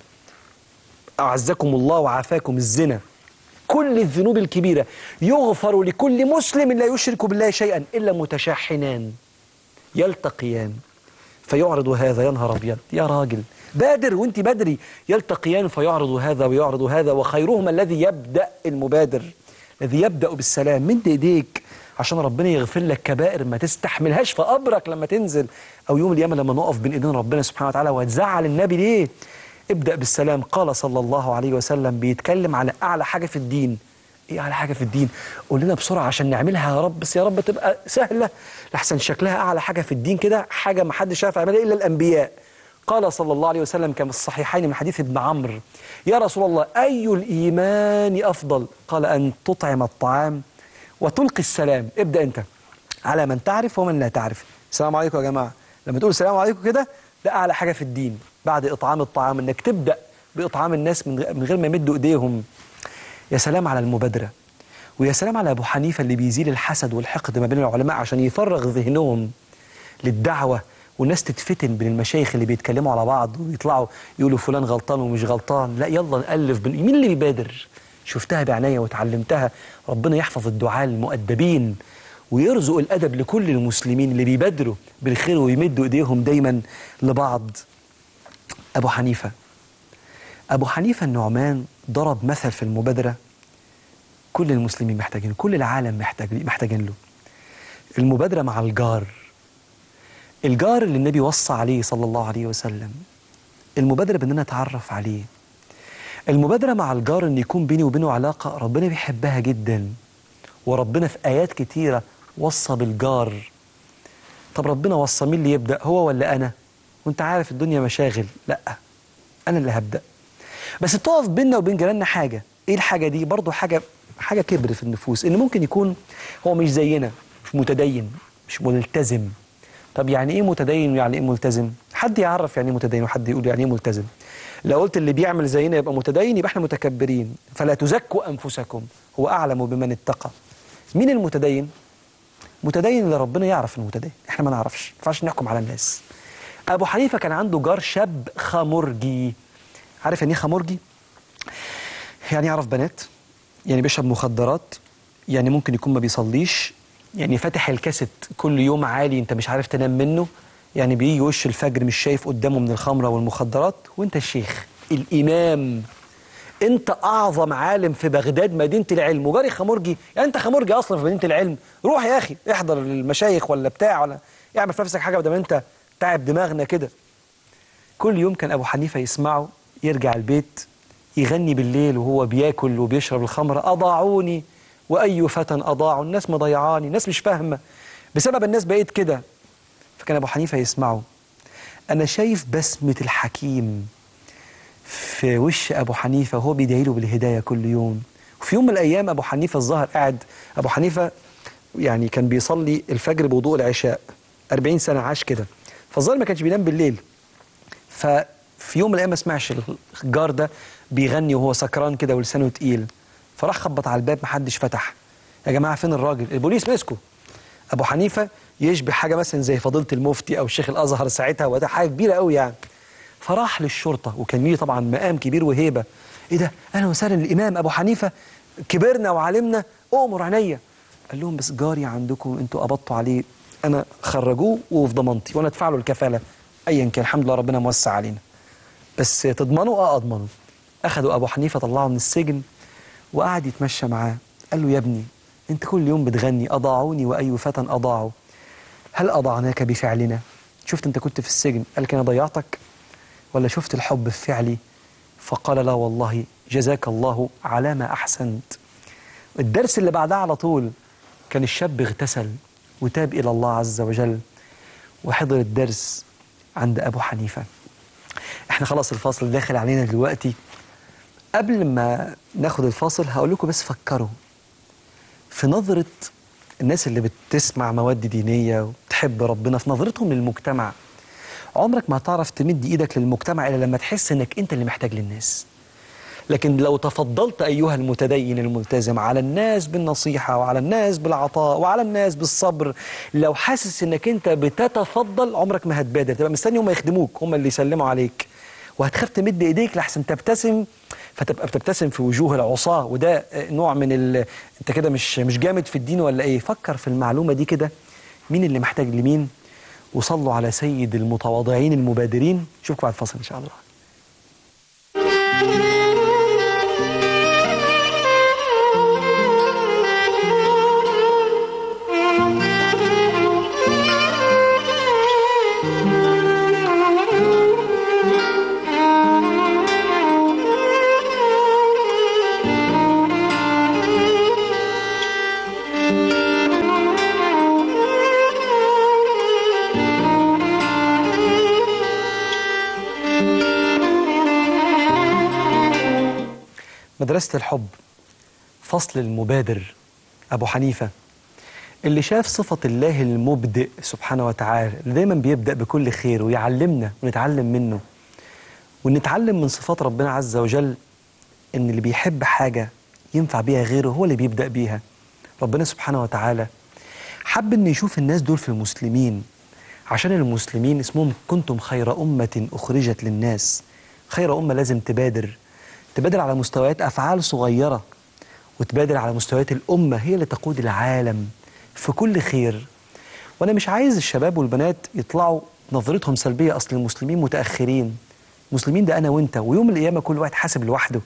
أعزكم الله وعافاكم الزنا كل الذنوب الكبيرة يغفر لكل مسلم لا يشرك بالله شيئا إلا متشاحنان يلتقيان فيعرض هذا يا نهار أبيض يا راجل بادر وانت بدري يلتقيان فيعرض هذا ويعرض هذا وخيرهما الذي يبدأ المبادر الذي يبدأ بالسلام من ايديك عشان ربنا يغفر لك كبائر ما تستحملهاش في قبرك لما تنزل او يوم القيامه لما نقف بين ايدين ربنا سبحانه وتعالى وتزعل النبي ليه ابدأ بالسلام قال صلى الله عليه وسلم بيتكلم على اعلى حاجه في الدين ايه اعلى حاجه في الدين قول لنا بسرعه عشان نعملها يا رب بس يا رب تبقى سهله لحسن شكلها اعلى حاجه في الدين كده حاجه ما حدش عارف يعملها الا الانبياء قال صلى الله عليه وسلم كما في الصحيحين من حديث ابن عمرو يا رسول الله أي الإيمان أفضل قال أن تطعم الطعام وتلقي السلام ابدأ أنت على من تعرف ومن لا تعرف السلام عليكم يا جماعة لما تقول السلام عليكم كده ده اعلى حاجه في الدين بعد اطعام الطعام انك تبدا باطعام الناس من غ- من غير ما يمدوا ايديهم يا سلام على المبادره ويا سلام على ابو حنيفه اللي بيزيل الحسد والحقد ما بين العلماء عشان يفرغ ذهنهم للدعوه والناس تتفتن بين المشايخ اللي بيتكلموا على بعض ويطلعوا يقولوا فلان غلطان ومش غلطان لا يلا نالف بن... مين اللي بيبادر شفتها بعناية وتعلمتها ربنا يحفظ الدعاء المؤدبين ويرزق الأدب لكل المسلمين اللي بيبادروا بالخير ويمدوا إيديهم دايما لبعض أبو حنيفة أبو حنيفة النعمان ضرب مثل في المبادرة كل المسلمين محتاجين كل العالم محتاج محتاجين له المبادرة مع الجار الجار اللي النبي وصى عليه صلى الله عليه وسلم المبادرة بأننا نتعرف عليه المبادرة مع الجار أن يكون بيني وبينه علاقة ربنا بيحبها جدا وربنا في آيات كتيرة وصى بالجار طب ربنا وصى مين اللي يبدأ هو ولا أنا وانت عارف الدنيا مشاغل لا أنا اللي هبدأ بس تقف بيننا وبين جيراننا حاجة إيه الحاجة دي برضو حاجة حاجة كبر في النفوس إن ممكن يكون هو مش زينا مش متدين مش ملتزم طب يعني ايه متدين ويعني ايه ملتزم حد يعرف يعني ايه متدين وحد يقول يعني ايه ملتزم لو قلت اللي بيعمل زينا يبقى متدين يبقى احنا متكبرين فلا تزكوا انفسكم هو اعلم بمن اتقى مين المتدين متدين اللي ربنا يعرف المتدين احنا ما نعرفش ما ينفعش نحكم على الناس ابو حنيفه كان عنده جار شاب خمرجي عارف يعني ايه خمرجي يعني يعرف بنات يعني بيشرب مخدرات يعني ممكن يكون ما بيصليش يعني فاتح الكاسيت كل يوم عالي انت مش عارف تنام منه يعني بيجي وش الفجر مش شايف قدامه من الخمرة والمخدرات وانت الشيخ الإمام انت أعظم عالم في بغداد مدينة العلم وجاري خمرجي يعني انت خمرجي أصلا في مدينة العلم روح يا أخي احضر المشايخ ولا بتاع ولا اعمل في نفسك حاجة بدل ما انت تعب دماغنا كده كل يوم كان أبو حنيفة يسمعه يرجع البيت يغني بالليل وهو بياكل وبيشرب الخمر أضاعوني وأي فتى أضاعوا الناس مضيعاني الناس مش فاهمة بسبب الناس بقيت كده فكان أبو حنيفة يسمعه أنا شايف بسمة الحكيم في وش أبو حنيفة وهو بيدعي له بالهداية كل يوم وفي يوم من الأيام أبو حنيفة الظاهر قاعد أبو حنيفة يعني كان بيصلي الفجر بوضوء العشاء 40 سنة عاش كده فالظاهر ما كانش بينام بالليل ففي يوم من الايام ما سمعش الجار ده بيغني وهو سكران كده ولسانه تقيل فراح خبط على الباب محدش فتح يا جماعه فين الراجل البوليس مسكه ابو حنيفه يشبه حاجه مثلا زي فضيله المفتي او شيخ الازهر ساعتها وده حاجه كبيره قوي يعني فراح للشرطه وكان ليه طبعا مقام كبير وهيبه ايه ده اهلا وسهلا الامام ابو حنيفه كبرنا وعلمنا امر عينيا قال لهم بس جاري عندكم انتوا قبضتوا عليه انا خرجوه وفي ضمانتي وانا ادفع له الكفاله ايا كان الحمد لله ربنا موسع علينا بس تضمنوا اه اضمنوا اخذوا ابو حنيفه طلعه من السجن وقعد يتمشى معاه قال له يا ابني انت كل يوم بتغني اضاعوني واي فتى اضاعوا هل اضعناك بفعلنا شفت انت كنت في السجن قال لك انا ضيعتك ولا شفت الحب في فعلي فقال لا والله جزاك الله على ما احسنت الدرس اللي بعدها على طول كان الشاب اغتسل وتاب الى الله عز وجل وحضر الدرس عند ابو حنيفه احنا خلاص الفاصل داخل علينا دلوقتي قبل ما ناخد الفاصل هقول لكم بس فكروا في نظرة الناس اللي بتسمع مواد دينية وبتحب ربنا في نظرتهم للمجتمع عمرك ما هتعرف تمد ايدك للمجتمع الا لما تحس انك انت اللي محتاج للناس لكن لو تفضلت ايها المتدين الملتزم على الناس بالنصيحه وعلى الناس بالعطاء وعلى الناس بالصبر لو حاسس انك انت بتتفضل عمرك ما هتبادر تبقى مستني هم يخدموك هم اللي يسلموا عليك وهتخاف تمد ايديك لحسن تبتسم فتبقى بتبتسم في وجوه العصاه وده نوع من ال... انت كده مش مش جامد في الدين ولا ايه فكر في المعلومه دي كده مين اللي محتاج لمين وصلوا على سيد المتواضعين المبادرين نشوفكم بعد الفاصل ان شاء الله مدرسة الحب فصل المبادر أبو حنيفة اللي شاف صفة الله المبدئ سبحانه وتعالى اللي دايما بيبدأ بكل خير ويعلمنا ونتعلم منه ونتعلم من صفات ربنا عز وجل ان اللي بيحب حاجة ينفع بيها غيره هو اللي بيبدأ بيها ربنا سبحانه وتعالى حب ان يشوف الناس دول في المسلمين عشان المسلمين اسمهم كنتم خير أمة أخرجت للناس خير أمة لازم تبادر تبادر على مستويات أفعال صغيرة وتبادر على مستويات الأمة هي اللي تقود العالم في كل خير وأنا مش عايز الشباب والبنات يطلعوا نظرتهم سلبية أصل المسلمين متأخرين المسلمين ده أنا وأنت ويوم القيامة كل واحد حاسب لوحده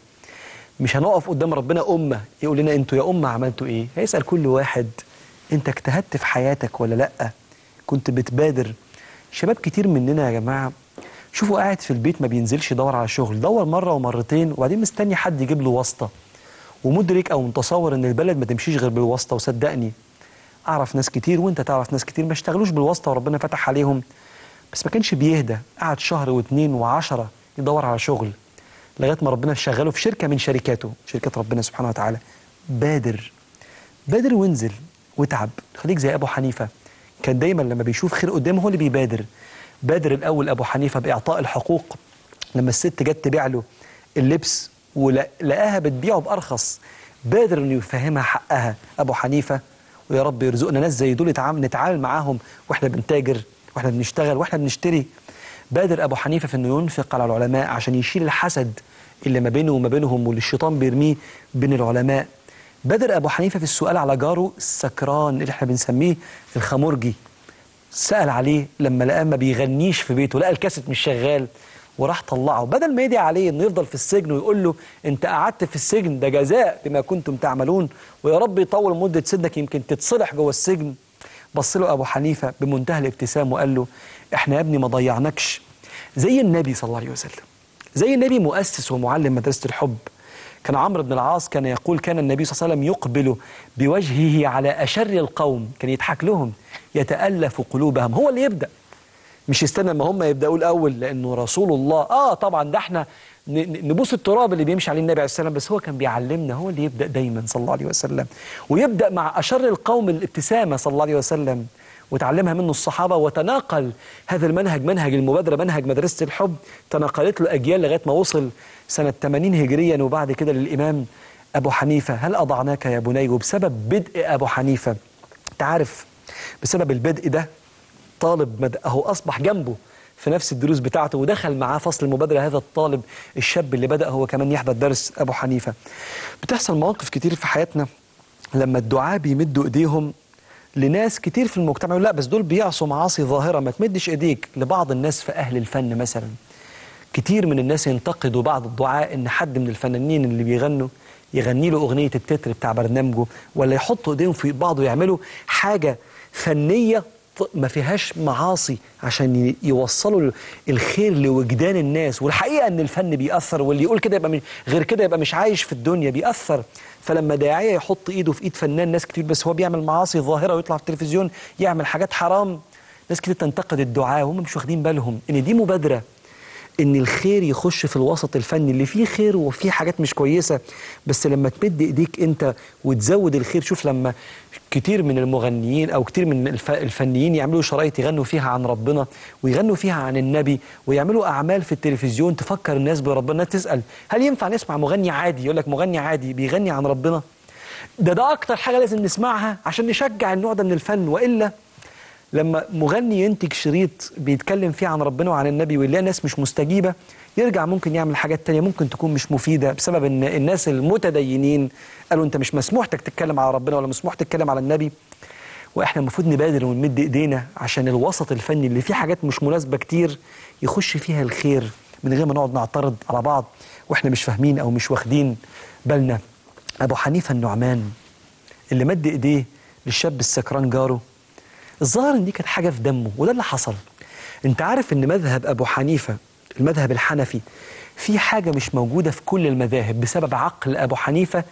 مش هنقف قدام ربنا أمة يقول لنا أنتوا يا أمة عملتوا إيه هيسأل كل واحد أنت اجتهدت في حياتك ولا لأ كنت بتبادر شباب كتير مننا يا جماعة شوفوا قاعد في البيت ما بينزلش يدور على شغل دور مرة ومرتين وبعدين مستني حد يجيب له واسطة ومدرك أو متصور إن البلد ما تمشيش غير بالواسطة وصدقني أعرف ناس كتير وأنت تعرف ناس كتير ما اشتغلوش بالواسطة وربنا فتح عليهم بس ما كانش بيهدى قعد شهر واثنين وعشرة يدور على شغل لغاية ما ربنا شغله في شركة من شركاته شركة ربنا سبحانه وتعالى بادر بادر وانزل واتعب خليك زي أبو حنيفة كان دايما لما بيشوف خير قدامه هو اللي بيبادر بادر الأول أبو حنيفة بإعطاء الحقوق لما الست جت تبيع له اللبس ولقاها بتبيعه بأرخص بادر إنه يفهمها حقها أبو حنيفة ويا رب يرزقنا ناس زي دول نتعامل, نتعامل معاهم واحنا بنتاجر واحنا بنشتغل واحنا بنشتري بادر أبو حنيفة في إنه ينفق على العلماء عشان يشيل الحسد اللي ما بينه وما بينهم واللي الشيطان بيرميه بين العلماء بدر أبو حنيفة في السؤال على جاره السكران اللي احنا بنسميه الخمرجي سأل عليه لما لقاه ما بيغنيش في بيته لقى الكاسيت مش شغال وراح طلعه بدل ما يدعي عليه انه يفضل في السجن ويقول له انت قعدت في السجن ده جزاء بما كنتم تعملون ويا رب يطول مدة سجنك يمكن تتصلح جوه السجن بص له ابو حنيفة بمنتهى الابتسام وقال له احنا يا ابني ما ضيعناكش زي النبي صلى الله عليه وسلم زي النبي مؤسس ومعلم مدرسة الحب كان عمرو بن العاص كان يقول كان النبي صلى الله عليه وسلم يقبل بوجهه على أشر القوم كان يضحك لهم يتألف قلوبهم هو اللي يبدأ مش يستنى ما هم يبدأوا الأول لأنه رسول الله آه طبعا ده احنا نبوس التراب اللي بيمشي عليه النبي عليه السلام بس هو كان بيعلمنا هو اللي يبدأ دايما صلى الله عليه وسلم ويبدأ مع أشر القوم الابتسامة صلى الله عليه وسلم وتعلمها منه الصحابة وتناقل هذا المنهج منهج المبادرة منهج مدرسة الحب تناقلت له أجيال لغاية ما وصل سنة 80 هجريا وبعد كده للإمام أبو حنيفة هل أضعناك يا بني وبسبب بدء أبو حنيفة تعرف بسبب البدء ده طالب مد... أهو أصبح جنبه في نفس الدروس بتاعته ودخل معاه فصل المبادرة هذا الطالب الشاب اللي بدأ هو كمان يحضر درس أبو حنيفة بتحصل مواقف كتير في حياتنا لما الدعاء بيمدوا إيديهم لناس كتير في المجتمع لا بس دول بيعصوا معاصي ظاهرة ما تمدش إيديك لبعض الناس في أهل الفن مثلا كتير من الناس ينتقدوا بعض الدعاء إن حد من الفنانين اللي بيغنوا يغني له أغنية التتر بتاع برنامجه ولا يحطوا إيديهم في بعض ويعملوا حاجة فنية ما فيهاش معاصي عشان يوصلوا الخير لوجدان الناس والحقيقة ان الفن بيأثر واللي يقول كده يبقى مش غير كده يبقى مش عايش في الدنيا بيأثر فلما داعية يحط ايده في ايد فنان ناس كتير بس هو بيعمل معاصي ظاهرة ويطلع في التلفزيون يعمل حاجات حرام ناس كتير تنتقد الدعاء وهم مش واخدين بالهم ان دي مبادرة ان الخير يخش في الوسط الفني اللي فيه خير وفيه حاجات مش كويسة بس لما تمد ايديك انت وتزود الخير شوف لما كتير من المغنيين او كتير من الف... الفنيين يعملوا شرايط يغنوا فيها عن ربنا ويغنوا فيها عن النبي ويعملوا اعمال في التلفزيون تفكر الناس بربنا الناس تسال هل ينفع نسمع مغني عادي يقول لك مغني عادي بيغني عن ربنا ده ده اكتر حاجه لازم نسمعها عشان نشجع النوع ده من الفن والا لما مغني ينتج شريط بيتكلم فيه عن ربنا وعن النبي ويلاقي ناس مش مستجيبه يرجع ممكن يعمل حاجات تانية ممكن تكون مش مفيدة بسبب ان الناس المتدينين قالوا انت مش مسموح لك تتكلم على ربنا ولا مسموح تتكلم على النبي واحنا المفروض نبادر ونمد ايدينا عشان الوسط الفني اللي فيه حاجات مش مناسبة كتير يخش فيها الخير من غير ما نقعد نعترض على بعض واحنا مش فاهمين او مش واخدين بالنا ابو حنيفة النعمان اللي مد ايديه للشاب السكران جاره الظاهر ان دي كانت حاجة في دمه وده اللي حصل انت عارف ان مذهب ابو حنيفة المذهب الحنفي في حاجة مش موجودة في كل المذاهب بسبب عقل أبو حنيفة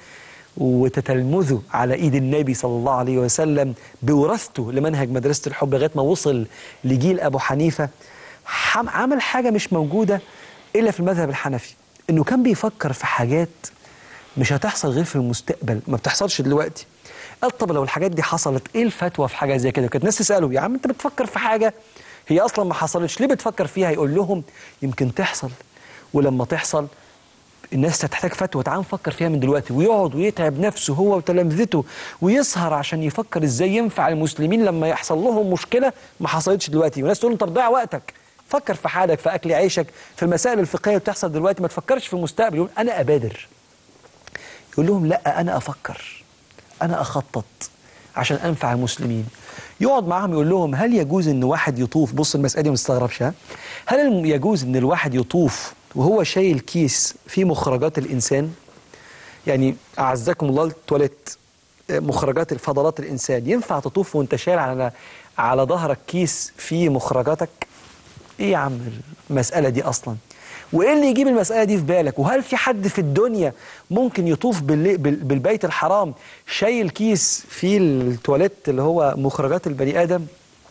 وتتلمذه على إيد النبي صلى الله عليه وسلم بوراثته لمنهج مدرسة الحب لغاية ما وصل لجيل أبو حنيفة عمل حاجة مش موجودة إلا في المذهب الحنفي إنه كان بيفكر في حاجات مش هتحصل غير في المستقبل ما بتحصلش دلوقتي قال طب لو الحاجات دي حصلت ايه الفتوى في حاجه زي كده كانت ناس تساله يا عم انت بتفكر في حاجه هي اصلا ما حصلتش ليه بتفكر فيها يقول لهم يمكن تحصل ولما تحصل الناس هتحتاج فتوى تعال نفكر فيها من دلوقتي ويقعد ويتعب نفسه هو وتلامذته ويسهر عشان يفكر ازاي ينفع المسلمين لما يحصل لهم مشكله ما حصلتش دلوقتي وناس تقول له انت بتضيع وقتك فكر في حالك في اكل عيشك في المسائل الفقهيه اللي بتحصل دلوقتي ما تفكرش في المستقبل يقول انا ابادر يقول لهم لا انا افكر انا اخطط عشان انفع المسلمين يقعد معاهم يقول لهم هل يجوز ان واحد يطوف بص المساله دي ما تستغربش ها هل يجوز ان الواحد يطوف وهو شايل كيس فيه مخرجات الانسان يعني اعزكم الله التواليت مخرجات الفضلات الانسان ينفع تطوف وانت شايل على على ظهرك كيس فيه مخرجاتك ايه يا عم المساله دي اصلا وايه اللي يجيب المساله دي في بالك وهل في حد في الدنيا ممكن يطوف باللي- بال- بالبيت الحرام شايل كيس فيه التواليت اللي هو مخرجات البني ادم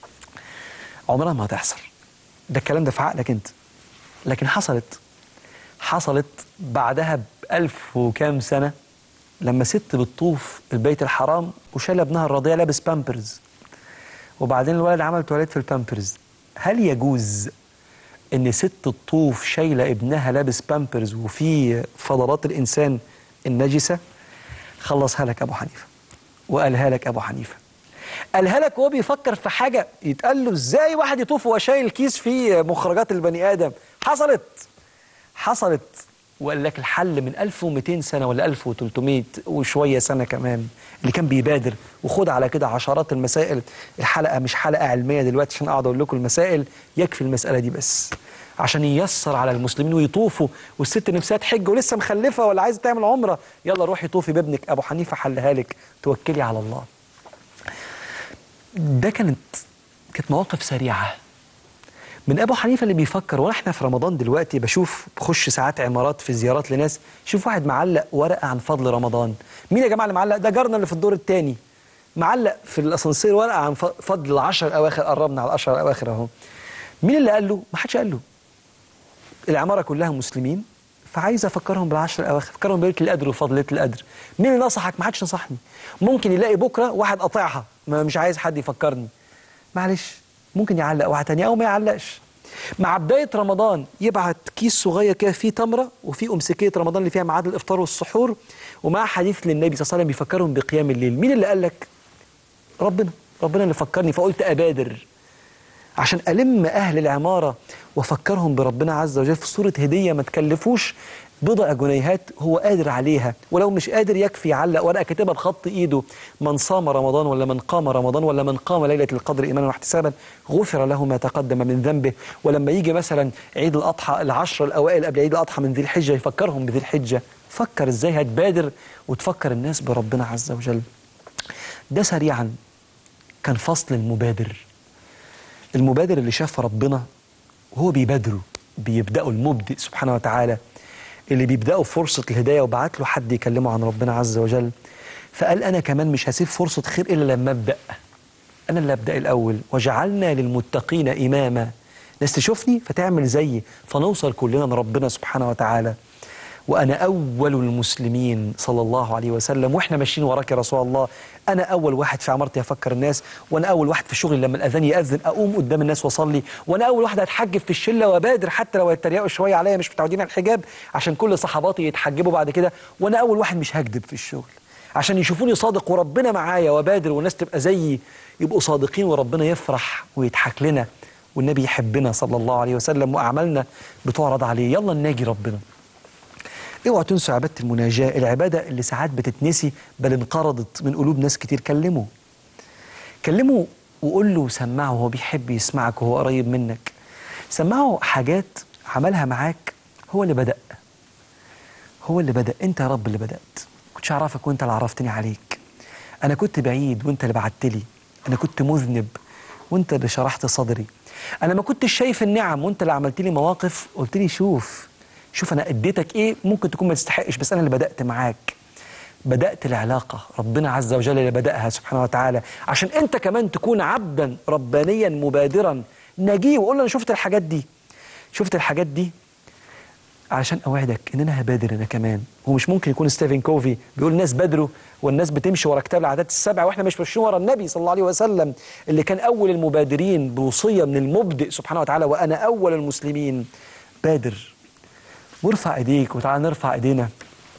عمرها ما هتحصل ده الكلام ده في عقلك انت لكن حصلت حصلت بعدها بألف وكام سنة لما ست بتطوف البيت الحرام وشال ابنها الرضيع لابس بامبرز وبعدين الولد عمل تواليت في البامبرز هل يجوز ان ست تطوف شايله ابنها لابس بامبرز وفي فضلات الانسان النجسه خلصها لك ابو حنيفه وقالها لك ابو حنيفه قالها لك وهو بيفكر في حاجه يتقال له ازاي واحد يطوف وهو شايل كيس فيه مخرجات البني ادم حصلت حصلت وقال لك الحل من 1200 سنه ولا 1300 وشويه سنه كمان اللي كان بيبادر وخد على كده عشرات المسائل الحلقه مش حلقه علميه دلوقتي عشان اقعد اقول لكم المسائل يكفي المساله دي بس عشان ييسر على المسلمين ويطوفوا والست نفسها تحج ولسه مخلفه ولا عايزه تعمل عمره يلا روحي طوفي بابنك ابو حنيفه حلها لك توكلي على الله ده كانت كانت مواقف سريعه من ابو حنيفه اللي بيفكر وانا احنا في رمضان دلوقتي بشوف بخش ساعات عمارات في زيارات لناس شوف واحد معلق ورقه عن فضل رمضان مين يا جماعه اللي معلق ده جارنا اللي في الدور الثاني معلق في الاسانسير ورقه عن ف- فضل العشر الاواخر قربنا على العشر الاواخر اهو مين اللي قال له ما حدش قال له العماره كلها مسلمين فعايز افكرهم بالعشر الاواخر افكرهم بليله القدر وفضل ليله القدر مين اللي نصحك ما حدش نصحني ممكن يلاقي بكره واحد قاطعها ما مش عايز حد يفكرني معلش ممكن يعلق واحد تاني او ما يعلقش مع بدايه رمضان يبعت كيس صغير كده فيه تمره وفيه امسكيه رمضان اللي فيها ميعاد الافطار والسحور ومع حديث للنبي صلى الله عليه وسلم بيفكرهم بقيام الليل مين اللي قال لك ربنا ربنا اللي فكرني فقلت ابادر عشان ألم أهل العمارة وأفكرهم بربنا عز وجل في صورة هدية ما تكلفوش بضع جنيهات هو قادر عليها ولو مش قادر يكفي يعلق ورقة كاتبها بخط إيده من صام رمضان ولا من قام رمضان ولا من قام ليلة القدر إيمانا واحتسابا غفر له ما تقدم من ذنبه ولما يجي مثلا عيد الأضحى العشر الأوائل قبل عيد الأضحى من ذي الحجة يفكرهم بذي الحجة فكر إزاي هتبادر وتفكر الناس بربنا عز وجل ده سريعا كان فصل المبادر المبادر اللي شاف ربنا وهو بيبادره بيبدأه المبدئ سبحانه وتعالى اللي بيبدأه فرصة الهداية وبعت له حد يكلمه عن ربنا عز وجل فقال أنا كمان مش هسيب فرصة خير إلا لما أبدأ أنا اللي أبدأ الأول وجعلنا للمتقين إماما ناس تشوفني فتعمل زيي فنوصل كلنا لربنا سبحانه وتعالى وأنا أول المسلمين صلى الله عليه وسلم وإحنا ماشيين وراك يا رسول الله أنا أول واحد في عمارتي أفكر الناس وأنا أول واحد في شغلي لما الأذان يأذن أقوم قدام الناس وأصلي وأنا أول واحد هتحجب في الشلة وبادر حتى لو هيتريقوا شوية عليا مش متعودين على الحجاب عشان كل صحباتي يتحجبوا بعد كده وأنا أول واحد مش هكذب في الشغل عشان يشوفوني صادق وربنا معايا وبادر والناس تبقى زيي يبقوا صادقين وربنا يفرح ويضحك لنا والنبي يحبنا صلى الله عليه وسلم وأعمالنا بتعرض عليه يلا نناجي ربنا اوعوا تنسوا عباده المناجاه العباده اللي ساعات بتتنسي بل انقرضت من قلوب ناس كتير كلمه كلمه وقول له سمعه هو بيحب يسمعك وهو قريب منك سمعه حاجات عملها معاك هو اللي بدأ هو اللي بدأ انت يا رب اللي بدأت كنتش اعرفك وانت اللي عرفتني عليك انا كنت بعيد وانت اللي بعت لي انا كنت مذنب وانت اللي شرحت صدري انا ما كنتش شايف النعم وانت اللي عملت لي مواقف قلت لي شوف شوف انا اديتك ايه ممكن تكون ما تستحقش بس انا اللي بدأت معاك بدأت العلاقة ربنا عز وجل اللي بدأها سبحانه وتعالى عشان انت كمان تكون عبدا ربانيا مبادرا نجيه وقول له انا شفت الحاجات دي شفت الحاجات دي علشان اوعدك ان انا هبادر انا كمان ومش ممكن يكون ستيفن كوفي بيقول الناس بادروا والناس بتمشي ورا كتاب العادات السبع واحنا مش ماشيين ورا النبي صلى الله عليه وسلم اللي كان اول المبادرين بوصيه من المبدئ سبحانه وتعالى وانا اول المسلمين بادر وارفع ايديك وتعالى نرفع ايدينا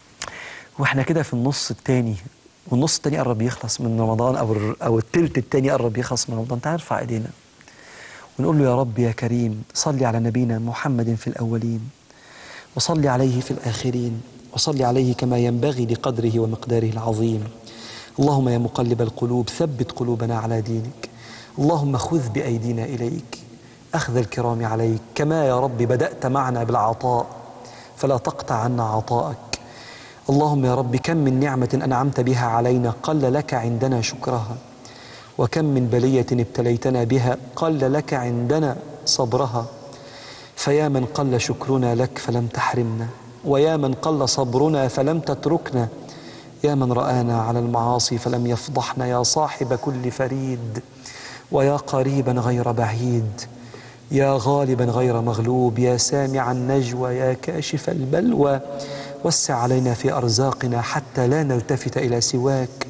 واحنا كده في النص التاني والنص التاني قرب يخلص من رمضان او الر- او التلت التاني قرب يخلص من رمضان تعال نرفع ايدينا ونقول له يا رب يا كريم صل على نبينا محمد في الاولين وصل عليه في الآخرين وصل عليه كما ينبغي لقدره ومقداره العظيم اللهم يا مقلب القلوب ثبت قلوبنا على دينك اللهم خذ بأيدينا إليك أخذ الكرام عليك كما يا رب بدأت معنا بالعطاء فلا تقطع عنا عطاءك اللهم يا رب كم من نعمة أنعمت بها علينا قل لك عندنا شكرها وكم من بلية ابتليتنا بها قل لك عندنا صبرها فيا من قل شكرنا لك فلم تحرمنا ويا من قل صبرنا فلم تتركنا يا من رآنا على المعاصي فلم يفضحنا يا صاحب كل فريد ويا قريبا غير بعيد يا غالبا غير مغلوب يا سامع النجوى يا كاشف البلوى وسع علينا في أرزاقنا حتى لا نلتفت إلى سواك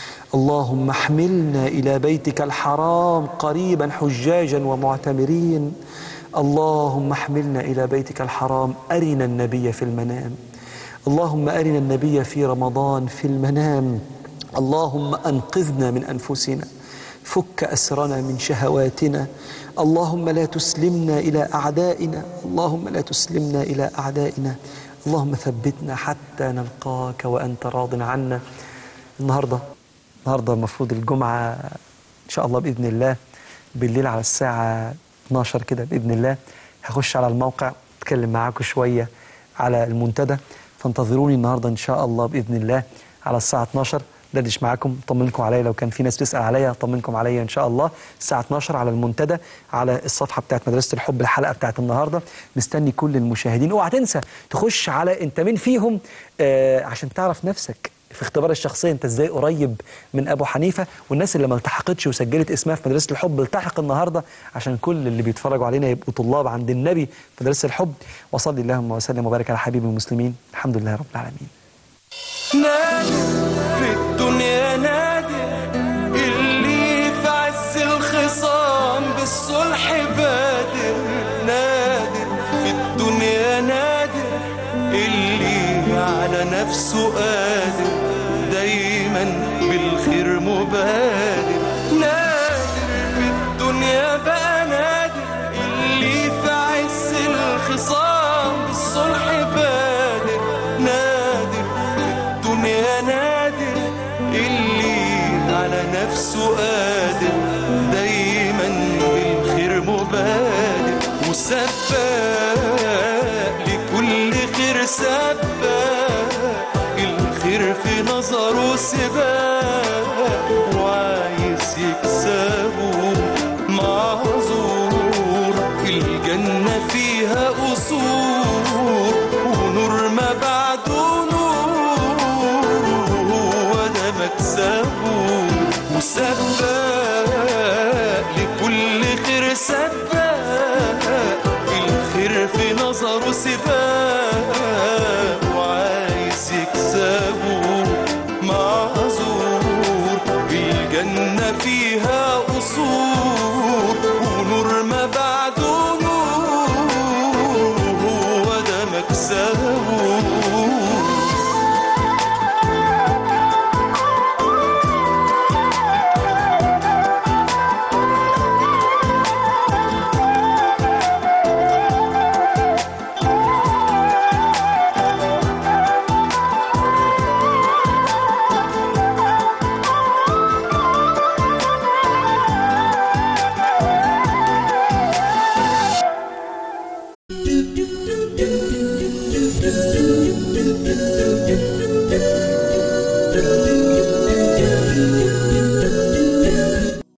اللهم احملنا إلى بيتك الحرام قريبا حجاجا ومعتمرين اللهم احملنا إلى بيتك الحرام أرنا النبي في المنام اللهم أرنا النبي في رمضان في المنام اللهم أنقذنا من أنفسنا فك أسرنا من شهواتنا اللهم لا تسلمنا إلى أعدائنا اللهم لا تسلمنا إلى أعدائنا اللهم ثبتنا حتى نلقاك وأنت راض عنا النهارده النهارده المفروض الجمعه ان شاء الله باذن الله بالليل على الساعه 12 كده باذن الله هخش على الموقع اتكلم معاكم شويه على المنتدى فانتظروني النهارده ان شاء الله باذن الله على الساعه 12 دردش معاكم طمنكم عليا لو كان في ناس بتسال عليا طمنكم عليا ان شاء الله الساعه 12 على المنتدى على الصفحه بتاعت مدرسه الحب الحلقه بتاعت النهارده مستني كل المشاهدين اوعى تنسى تخش على انت مين فيهم آه عشان تعرف نفسك في اختبار الشخصيه انت ازاي قريب من ابو حنيفه والناس اللي ما التحقتش وسجلت اسمها في مدرسه الحب التحق النادي عشان كل اللي بيتفرجوا علينا يبقوا طلاب عند النبي في مدرسه الحب وصلي اللهم وسلم وبارك على حبيب المسلمين الحمد لله رب العالمين نادر في الدنيا نادر اللي في عز الخصام بالصلح بادر نادر في الدنيا نادر اللي على نفسه قادر دايما بالخير مبادر نادر في الدنيا بقى نادر اللي في عز الخصام بالصلح بادر نادر الدنيا نادر اللي على نفسه قادر دايما بالخير مبادر وسباق لكل خير سباق الخير في نظره سباق وعايز يكسبه معذور الجنة فيها قصور ونور ما بعده نور وده مكسبه وسبب